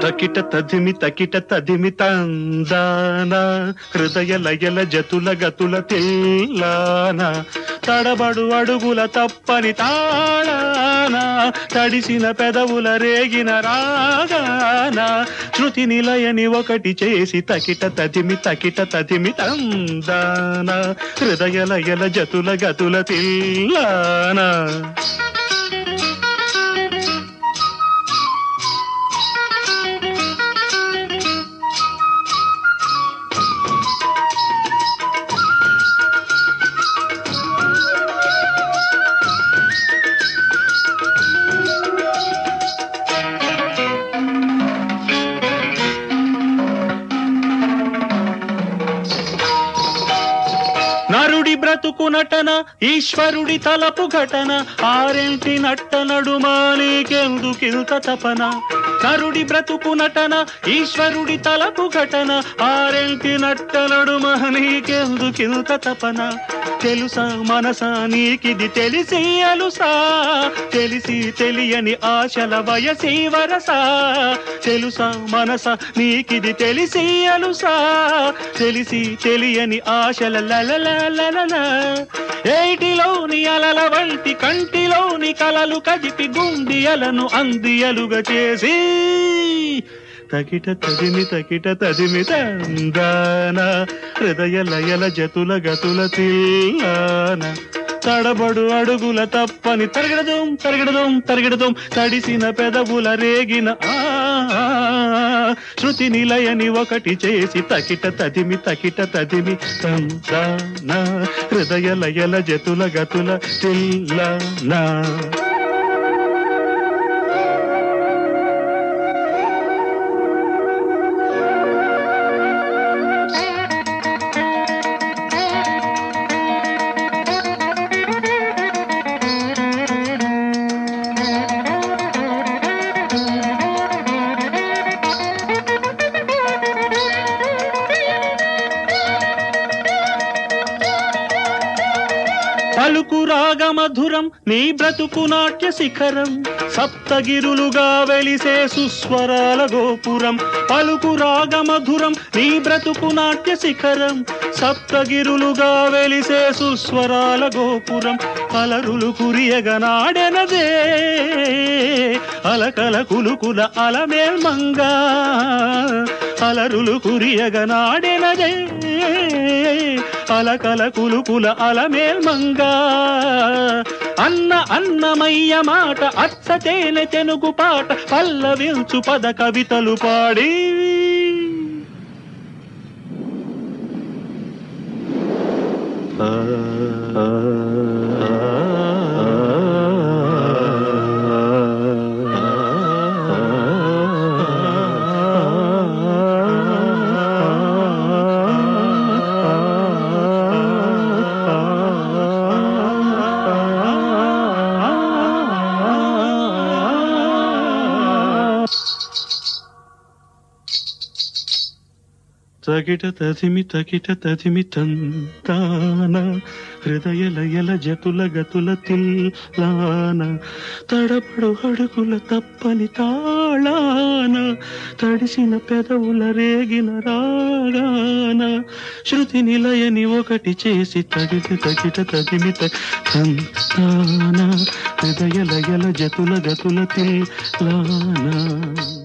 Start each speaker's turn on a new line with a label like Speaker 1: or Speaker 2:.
Speaker 1: తకిట తదిమి తకిట తదిమి తందాన హృదయ లయల జతుల గతుల తెల్లాన తడబడు అడుగుల తప్పని తాళాన తడిసిన పెదవుల రేగిన రాగాన శృతి నిలయని ఒకటి చేసి తకిట తదిమి తకిట తదిమి తందాన హృదయ లయల జతుల గతుల తెల్లాన నరుడి బ్రతుకు నటన ఈశ్వరుడి తలపు ఘటన ఆరెంటి నట్ట నడుమానికెందుకింత తపన నరుడి బ్రతుకు నటన ఈశ్వరుడి తలపు ఘటన ఆరెంటి నట్ట నడుమానికెందుకింత తపన తెలుసా మనసా నీకిది తెలిసి అలుసా తెలిసి తెలియని ఆశల వయసి వరసా తెలుసా మనస నీకిది తెలిసి అలుసా తెలిసి తెలియని ఆశల లలలలలల ఏటిలోని అలల వంటి కంటిలోని కలలు కదిపి గుండియలను అందియలుగా చేసి తకిట తదిమి తకిట తదిమి తందాన హృదయ లయల జతుల గతుల తిల్లాన తడబడు అడుగుల తప్పని తరగడదోం తరగడదోం తరగడదోం తడిసిన పెదవుల రేగిన ఆ శృతి నిలయని ఒకటి చేసి తకిట తదిమి తకిట తదిమి తందాన హృదయ లయల జతుల గతుల తిల్లానా పలుకు రాగ మధురం నీ బ్రతుకు నాట్య శిఖరం సప్తగిరులుగా వెలిసే సుస్వరాల గోపురం పలుకు రాగ మధురం నీ బ్రతుకు నాట్య శిఖరం సప్తగిరులుగా వెలిసే సుస్వరాల గోపురం అలరులు కురియగనాడెనదే అలకల కులుకుల అలమేల్ మంగా అలరులు కురియగనాడెనదే అలకల కులుకుల అలమేల్ మంగా అన్న అన్నమయ్య మాట అచ్చ తేనె తెనుగు పాట పల్లవించు పద కవితలు పాడి తగిట తదిమి తగిట తదిమి తంతాన హృదయ లయల జతుల గతుల తిల్లాన తడపడు అడుగుల తప్పని తాళాన తడిసిన పెదవుల రేగిన రాగాన శృతి నిలయని ఒకటి చేసి తగిట తగిట తదిమి తంతాన హృదయ లయల జతుల గతుల తిల్లాన